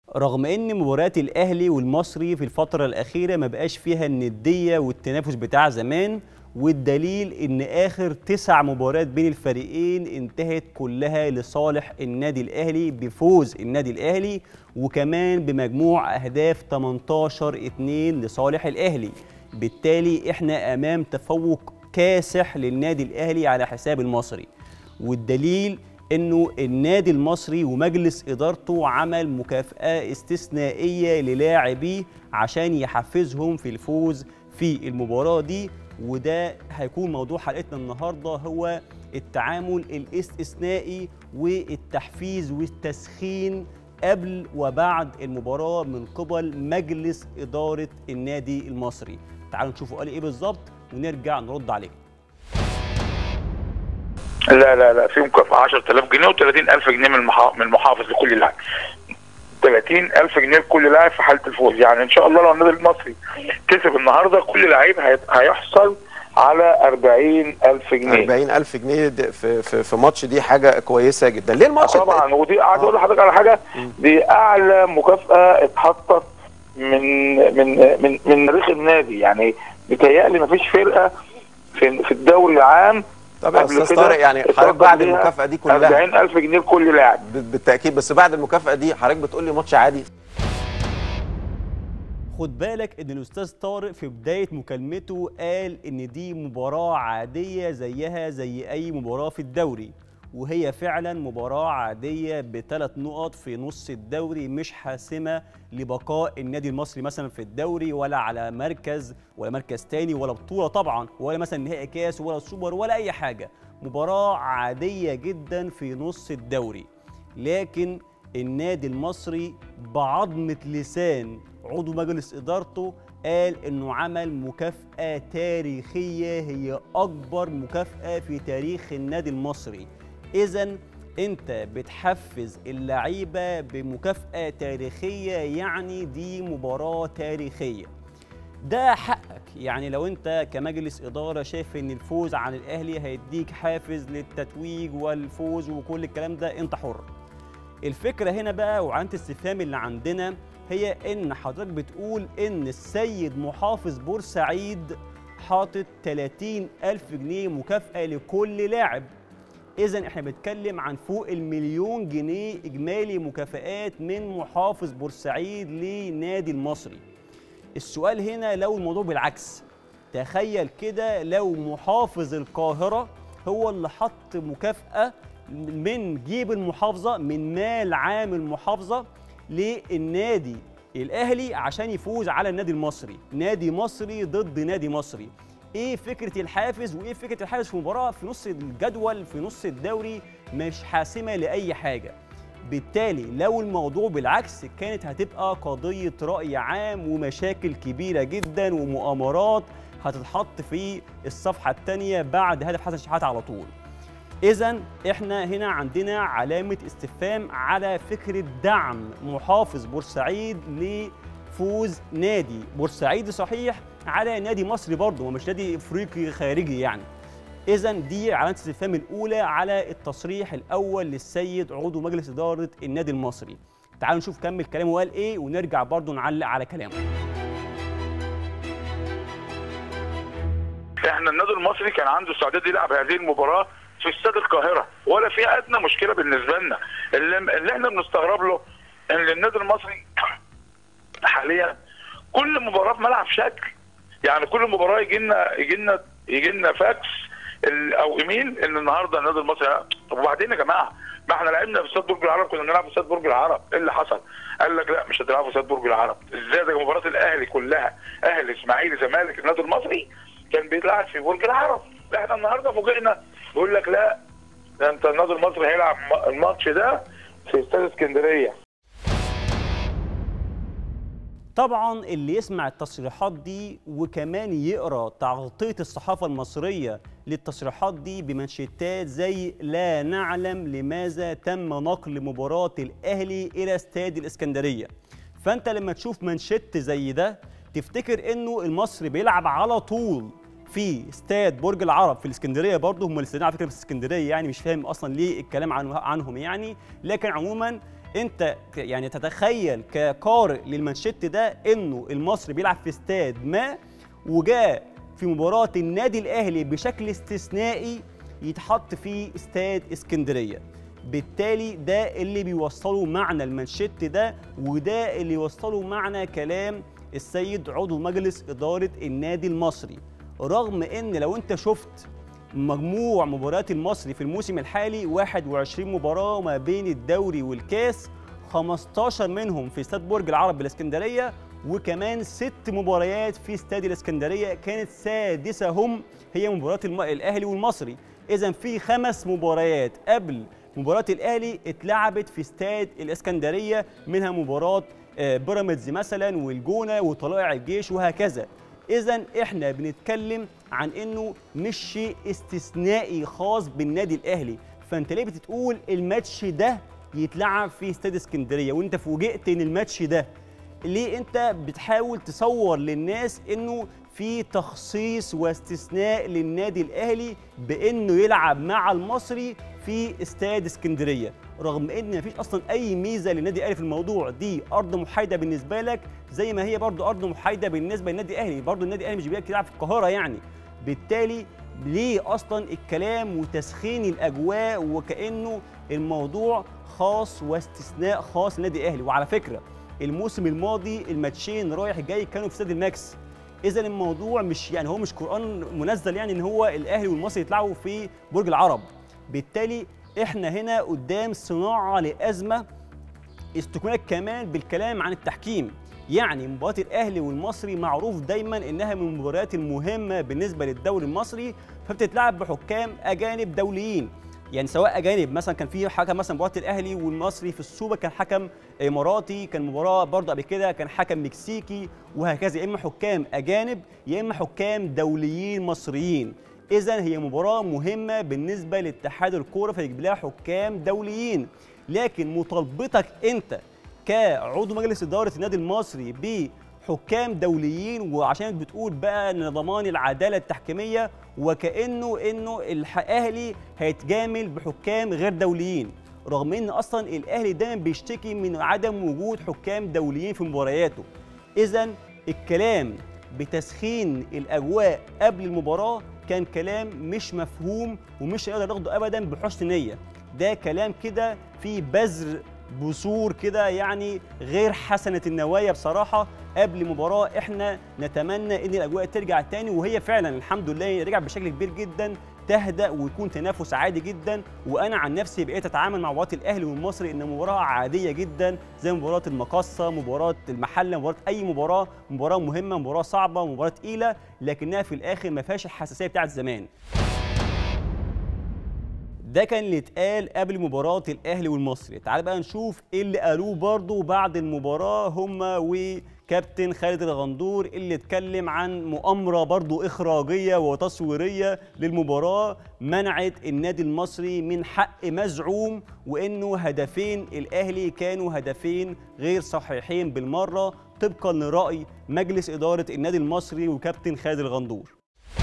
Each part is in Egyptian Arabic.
رغم ان مباريات الاهلي والمصري في الفتره الاخيره ما بقاش فيها النديه والتنافس بتاع زمان والدليل ان اخر تسع مباريات بين الفريقين انتهت كلها لصالح النادي الاهلي بفوز النادي الاهلي وكمان بمجموع اهداف 18 2 لصالح الاهلي بالتالي احنا امام تفوق كاسح للنادي الاهلي على حساب المصري والدليل انه النادي المصري ومجلس ادارته عمل مكافاه استثنائيه للاعبيه عشان يحفزهم في الفوز في المباراه دي وده هيكون موضوع حلقتنا النهارده هو التعامل الاستثنائي والتحفيز والتسخين قبل وبعد المباراه من قبل مجلس اداره النادي المصري تعالوا نشوفوا قال ايه بالظبط ونرجع نرد عليه لا لا لا في مكافأة 10000 جنيه و30000 جنيه من المحا... من المحافظ لكل لاعب 30000 جنيه لكل لاعب في حالة الفوز يعني إن شاء الله لو النادي المصري كسب النهاردة كل لعيب هي... هيحصل على 40000 جنيه 40000 جنيه د- في في في ماتش دي حاجه كويسه جدا ليه الماتش طبعا ودي قاعد اقول لحضرتك على حاجه دي اعلى مكافاه اتحطت من من من من تاريخ النادي يعني بيتهيألي مفيش فرقه في في الدوري العام طب يا قبل استاذ كده طارق يعني حضرتك اتوقف بعد ليها المكافاه دي كلها 40000 جنيه لكل لاعب ب- بالتاكيد بس بعد المكافاه دي حضرتك بتقول لي ماتش عادي خد بالك ان الاستاذ طارق في بدايه مكالمته قال ان دي مباراه عاديه زيها زي اي مباراه في الدوري وهي فعلا مباراه عاديه بثلاث نقط في نص الدوري مش حاسمه لبقاء النادي المصري مثلا في الدوري ولا على مركز ولا مركز تاني ولا بطوله طبعا ولا مثلا نهائي كاس ولا سوبر ولا اي حاجه مباراه عاديه جدا في نص الدوري لكن النادي المصري بعظمة لسان عضو مجلس إدارته قال إنه عمل مكافأة تاريخية هي أكبر مكافأة في تاريخ النادي المصري إذا أنت بتحفز اللعيبة بمكافأة تاريخية يعني دي مباراة تاريخية ده حقك يعني لو انت كمجلس اداره شايف ان الفوز عن الاهلي هيديك حافز للتتويج والفوز وكل الكلام ده انت حر الفكره هنا بقى وعلامه الاستفهام اللي عندنا هي ان حضرتك بتقول ان السيد محافظ بورسعيد حاطط 30 ألف جنيه مكافأة لكل لاعب إذا إحنا بنتكلم عن فوق المليون جنيه إجمالي مكافآت من محافظ بورسعيد لنادي المصري السؤال هنا لو الموضوع بالعكس تخيل كده لو محافظ القاهرة هو اللي حط مكافأة من جيب المحافظة من مال عام المحافظة للنادي الأهلي عشان يفوز على النادي المصري نادي مصري ضد نادي مصري ايه فكرة الحافز وايه فكرة الحافز في مباراة في نص الجدول في نص الدوري مش حاسمة لأي حاجة بالتالي لو الموضوع بالعكس كانت هتبقى قضية رأي عام ومشاكل كبيرة جدا ومؤامرات هتتحط في الصفحة الثانية بعد هدف حسن شحاتة على طول إذا إحنا هنا عندنا علامة استفهام على فكرة دعم محافظ بورسعيد لفوز نادي بورسعيد صحيح على نادي مصري برضه ومش نادي إفريقي خارجي يعني إذا دي علامة الاستفهام الأولى على التصريح الأول للسيد عضو مجلس إدارة النادي المصري. تعالوا نشوف كمل كلامه وقال إيه ونرجع برضه نعلق على كلامه. احنا النادي المصري كان عنده استعداد يلعب هذه المباراه في استاد القاهره ولا في ادنى مشكله بالنسبه لنا اللي, اللي احنا بنستغرب له ان النادي المصري حاليا كل مباراه في ملعب شكل يعني كل مباراه يجي لنا يجي لنا يجي لنا فاكس ال- او ايميل ان النهارده النادي المصري طب وبعدين يا جماعه ما احنا لعبنا في استاد برج العرب كنا بنلعب في استاد برج العرب ايه اللي حصل؟ قال لك لا مش هتلعبوا في استاد برج العرب ازاي ده مباراه الاهلي كلها اهلي اسماعيلي زمالك النادي المصري كان بيتلعب في برج العرب احنا النهارده فوجئنا بيقول لك لا ده انت النادي المصري هيلعب م- الماتش ده في استاد اسكندريه طبعا اللي يسمع التصريحات دي وكمان يقرا تغطيه الصحافه المصريه للتصريحات دي بمنشطات زي لا نعلم لماذا تم نقل مباراه الاهلي الى استاد الاسكندريه فانت لما تشوف منشط زي ده تفتكر انه المصري بيلعب على طول في استاد برج العرب في الاسكندريه برضه هم الاستادين على فكره في الاسكندريه يعني مش فاهم اصلا ليه الكلام عن عنهم يعني لكن عموما انت ك- يعني تتخيل كقارئ للمانشيت ده انه المصري بيلعب في استاد ما وجاء في مباراه النادي الاهلي بشكل استثنائي يتحط في استاد اسكندريه بالتالي ده اللي بيوصله معنى المانشيت ده وده اللي يوصله معنى كلام السيد عضو مجلس اداره النادي المصري رغم ان لو انت شفت مجموع مباريات المصري في الموسم الحالي 21 مباراة ما بين الدوري والكاس 15 منهم في استاد برج العرب بالاسكندرية وكمان ست مباريات في استاد الاسكندرية كانت سادسهم هي مباراة الم... الأهلي والمصري إذا في خمس مباريات قبل مباراة الأهلي اتلعبت في استاد الاسكندرية منها مباراة آه، بيراميدز مثلا والجونة وطلائع الجيش وهكذا اذا احنا بنتكلم عن انه مش شيء استثنائي خاص بالنادي الاهلي فانت ليه بتقول الماتش ده يتلعب في استاد اسكندريه وانت فوجئت ان الماتش ده ليه انت بتحاول تصور للناس انه في تخصيص واستثناء للنادي الاهلي بانه يلعب مع المصري في استاد اسكندريه رغم ان مفيش اصلا اي ميزه للنادي الاهلي في الموضوع دي ارض محايده بالنسبه لك زي ما هي برضو ارض محايده بالنسبه للنادي الاهلي برضو النادي الاهلي مش بيلعب في القاهره يعني بالتالي ليه اصلا الكلام وتسخين الاجواء وكانه الموضوع خاص واستثناء خاص للنادي الاهلي وعلى فكره الموسم الماضي الماتشين رايح جاي كانوا في استاد الماكس اذا الموضوع مش يعني هو مش قران منزل يعني ان هو الاهلي والمصري يطلعوا في برج العرب بالتالي احنا هنا قدام صناعه لازمه استكمالك كمان بالكلام عن التحكيم يعني مباراة الأهلي والمصري معروف دايما إنها من المباريات المهمة بالنسبة للدوري المصري فبتتلعب بحكام أجانب دوليين يعني سواء أجانب مثلا كان في حكم مثلا مباراة الأهلي والمصري في السوبر كان حكم إماراتي كان مباراة برضه قبل كده كان حكم مكسيكي وهكذا يا إما حكام أجانب يا إما حكام دوليين مصريين إذا هي مباراة مهمة بالنسبة لاتحاد الكورة فيجيب لها حكام دوليين لكن مطالبتك أنت كعضو مجلس اداره النادي المصري بحكام دوليين وعشان بتقول بقى ان ضمان العداله التحكيميه وكانه انه الاهلي هيتجامل بحكام غير دوليين رغم ان اصلا الاهلي دايما بيشتكي من عدم وجود حكام دوليين في مبارياته اذا الكلام بتسخين الاجواء قبل المباراه كان كلام مش مفهوم ومش هنقدر ناخده ابدا بحسن نيه ده كلام كده فيه بذر بثور كده يعني غير حسنه النوايا بصراحه قبل مباراه احنا نتمنى ان الاجواء ترجع تاني وهي فعلا الحمد لله رجع بشكل كبير جدا تهدأ ويكون تنافس عادي جدا وانا عن نفسي بقيت اتعامل مع مباراه الاهلي والمصري ان مباراه عاديه جدا زي مباراه المقصه مباراه المحله مباراه اي مباراه مباراه مهمه مباراه صعبه مباراه تقيله لكنها في الاخر ما فيهاش الحساسيه بتاعت زمان ده كان اللي اتقال قبل مباراة الأهلي والمصري تعال بقى نشوف ايه اللي قالوه برضه بعد المباراة هما وكابتن خالد الغندور اللي اتكلم عن مؤامرة برضه إخراجية وتصويرية للمباراة منعت النادي المصري من حق مزعوم وإنه هدفين الأهلي كانوا هدفين غير صحيحين بالمرة طبقا لرأي مجلس إدارة النادي المصري وكابتن خالد الغندور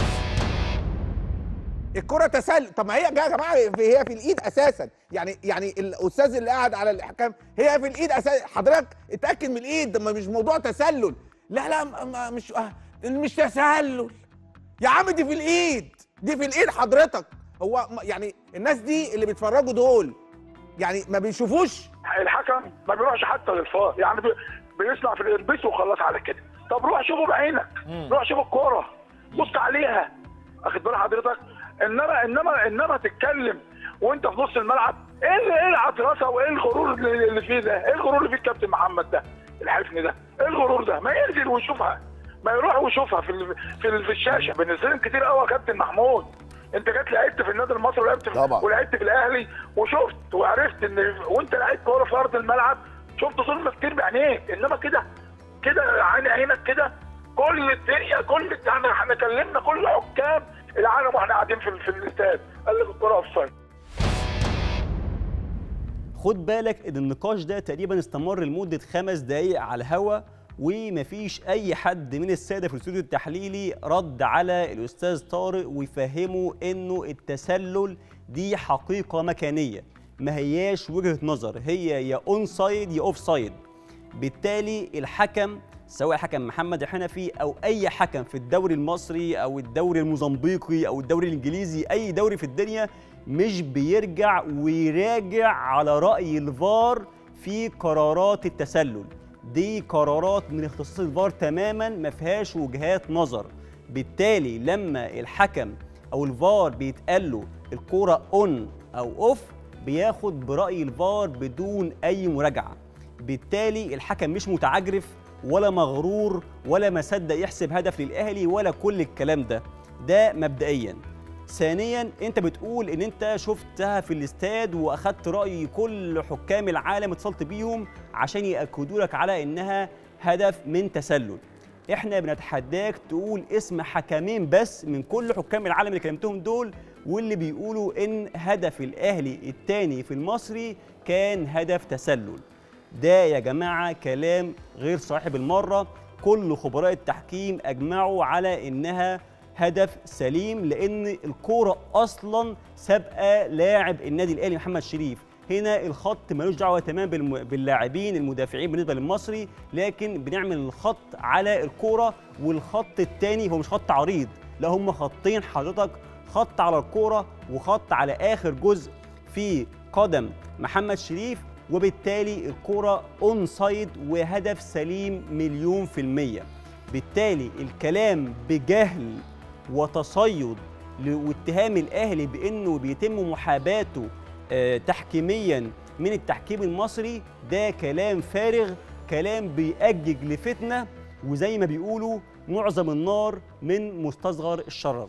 الكرة تسلل طب ما هي يا جماعه هي في الايد اساسا يعني يعني الاستاذ اللي قاعد على الاحكام هي في الايد اساسا حضرتك اتاكد من الايد ده ما مش موضوع تسلل لا لا ما- ما مش آه، مش تسلل يا عم دي في الايد دي في الايد حضرتك هو ما- يعني الناس دي اللي بيتفرجوا دول يعني ما بيشوفوش الحكم ما بيروحش حتى للفار يعني بي- بيصنع في البس وخلاص على كده طب روح شوفه بعينك روح شوف الكوره بص عليها اخد بال حضرتك انما انما انما تتكلم وانت في نص الملعب ايه اللي ايه العطرسه وايه الغرور اللي اللي فيه ده؟ ايه الغرور اللي فيه الكابتن محمد ده؟ الحفن ده؟ ايه الغرور ده؟ ما ينزل ويشوفها ما يروح ويشوفها في ال- في ال- في الشاشه بنزلهم كتير قوي يا كابتن محمود انت جيت لعبت في النادي المصري ولعبت في طبعا. ولعبت في الاهلي وشفت وعرفت ان وانت لعيب كوره في ارض الملعب شفت ظلم كتير بعينيك انما كده كده عين عينك كده كل الدنيا كل احنا احنا كلمنا كل حكام العالم واحنا قاعدين في, في الاستاد قال لك الكوره اوفسايد خد بالك ان النقاش ده تقريبا استمر لمده خمس دقائق على الهوا ومفيش اي حد من الساده في الاستوديو التحليلي رد على الاستاذ طارق ويفهمه انه التسلل دي حقيقه مكانيه ما هياش وجهه نظر هي يا اون سايد يا اوف سايد بالتالي الحكم سواء حكم محمد الحنفي او اي حكم في الدوري المصري او الدوري الموزمبيقي او الدوري الانجليزي اي دوري في الدنيا مش بيرجع ويراجع على راي الفار في قرارات التسلل دي قرارات من اختصاص الفار تماما ما فيهاش وجهات نظر بالتالي لما الحكم او الفار بيتقال له الكوره اون او اوف بياخد براي الفار بدون اي مراجعه بالتالي الحكم مش متعجرف ولا مغرور ولا ما صدق يحسب هدف للاهلي ولا كل الكلام ده ده مبدئيا ثانيا انت بتقول ان انت شفتها في الاستاد واخدت راي كل حكام العالم اتصلت بيهم عشان ياكدوا لك على انها هدف من تسلل احنا بنتحداك تقول اسم حكمين بس من كل حكام العالم اللي كلمتهم دول واللي بيقولوا ان هدف الاهلي الثاني في المصري كان هدف تسلل ده يا جماعه كلام غير صحيح بالمره كل خبراء التحكيم اجمعوا على انها هدف سليم لان الكوره اصلا سابقه لاعب النادي الاهلي محمد شريف هنا الخط ملوش دعوه تماما بالم- باللاعبين المدافعين بالنسبه للمصري لكن بنعمل الخط على الكوره والخط الثاني هو مش خط عريض لا هم خطين حضرتك خط على الكوره وخط على اخر جزء في قدم محمد شريف وبالتالي الكرة اون سايد وهدف سليم مليون في المية بالتالي الكلام بجهل وتصيد ل- واتهام الاهلي بانه بيتم محاباته آه، تحكيميا من التحكيم المصري ده كلام فارغ كلام بيأجج لفتنه وزي ما بيقولوا معظم النار من مستصغر الشرر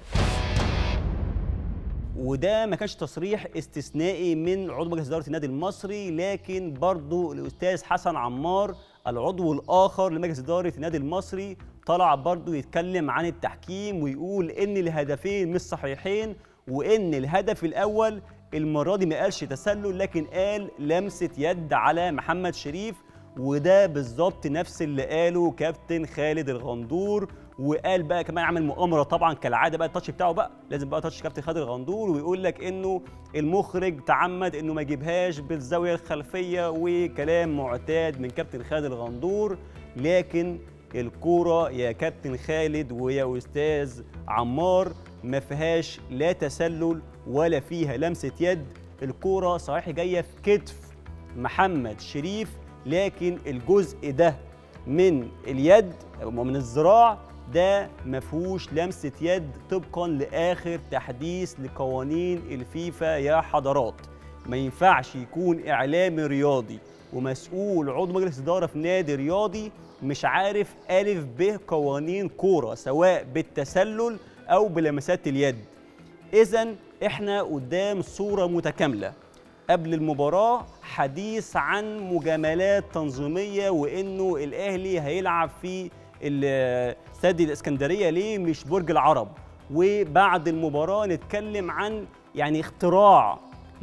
وده ما كانش تصريح استثنائي من عضو مجلس اداره النادي المصري لكن برضو الاستاذ حسن عمار العضو الاخر لمجلس اداره النادي المصري طلع برضو يتكلم عن التحكيم ويقول ان الهدفين مش صحيحين وان الهدف الاول المره دي ما قالش تسلل لكن قال لمسه يد على محمد شريف وده بالظبط نفس اللي قاله كابتن خالد الغندور وقال بقى كمان عمل مؤامره طبعا كالعاده بقى التاتش بتاعه بقى لازم بقى تاتش كابتن خالد الغندور ويقول لك انه المخرج تعمد انه ما يجيبهاش بالزاويه الخلفيه وكلام معتاد من كابتن خالد الغندور لكن الكوره يا كابتن خالد ويا استاذ عمار ما فيهاش لا تسلل ولا فيها لمسه يد الكوره صحيح جايه في كتف محمد شريف لكن الجزء ده من اليد او من الذراع ده ما فيهوش لمسه يد طبقا لاخر تحديث لقوانين الفيفا يا حضرات ما ينفعش يكون اعلامي رياضي ومسؤول عضو مجلس اداره في نادي رياضي مش عارف الف ب قوانين كوره سواء بالتسلل او بلمسات اليد اذا احنا قدام صوره متكامله قبل المباراة حديث عن مجاملات تنظيمية وإنه الأهلي هيلعب في ال- استاد الإسكندرية ليه مش برج العرب وبعد المباراة نتكلم عن يعني اختراع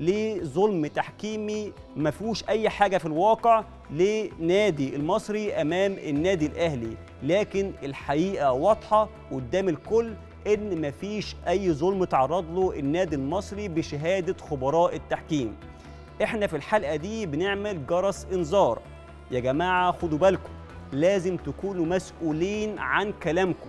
لظلم تحكيمي ما فيهوش أي حاجة في الواقع لنادي المصري أمام النادي الأهلي لكن الحقيقة واضحة قدام الكل ان مفيش اي ظلم تعرض له النادي المصري بشهاده خبراء التحكيم احنا في الحلقه دي بنعمل جرس انذار يا جماعه خدوا بالكم لازم تكونوا مسؤولين عن كلامكم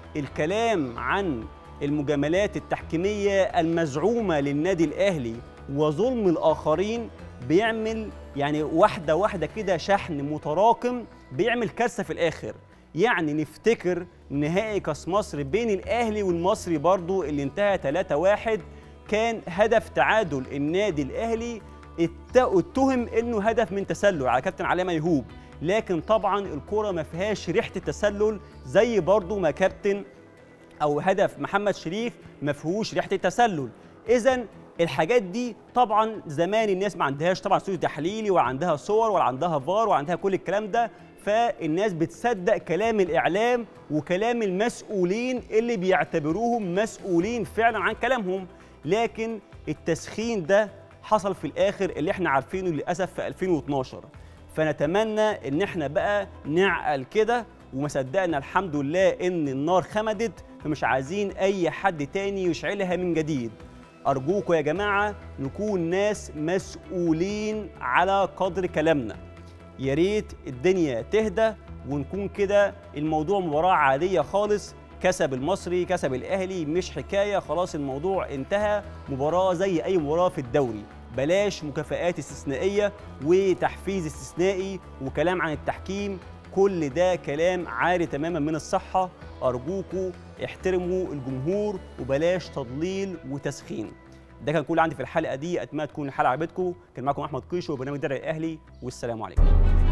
الكلام عن المجاملات التحكيميه المزعومه للنادي الاهلي وظلم الاخرين بيعمل يعني واحده واحده كده شحن متراكم بيعمل كارثه في الاخر يعني نفتكر نهائي كاس مصر بين الاهلي والمصري برضو اللي انتهى 3-1 كان هدف تعادل النادي الاهلي ات- اتهم انه هدف من تسلل على كابتن علاء ميهوب لكن طبعا الكره ما فيهاش ريحه التسلل زي برضو ما كابتن او هدف محمد شريف ما فيهوش ريحه التسلل اذا الحاجات دي طبعا زمان الناس ما عندهاش طبعا استوديو تحليلي ولا عندها صور ولا عندها فار ولا عندها كل الكلام ده فالناس بتصدق كلام الاعلام وكلام المسؤولين اللي بيعتبروهم مسؤولين فعلا عن كلامهم لكن التسخين ده حصل في الاخر اللي احنا عارفينه للاسف في 2012 فنتمنى ان احنا بقى نعقل كده وما صدقنا الحمد لله ان النار خمدت فمش عايزين اي حد تاني يشعلها من جديد ارجوكم يا جماعه نكون ناس مسؤولين على قدر كلامنا يا ريت الدنيا تهدى ونكون كده الموضوع مباراه عاديه خالص كسب المصري كسب الاهلي مش حكايه خلاص الموضوع انتهى مباراه زي اي مباراه في الدوري بلاش مكافآت استثنائيه وتحفيز استثنائي وكلام عن التحكيم كل ده كلام عاري تماما من الصحه ارجوكوا احترموا الجمهور وبلاش تضليل وتسخين ده كان كل عندي في الحلقه دي اتمنى تكون الحلقه عجبتكم كان معكم احمد قيشو وبرنامج درع الاهلي والسلام عليكم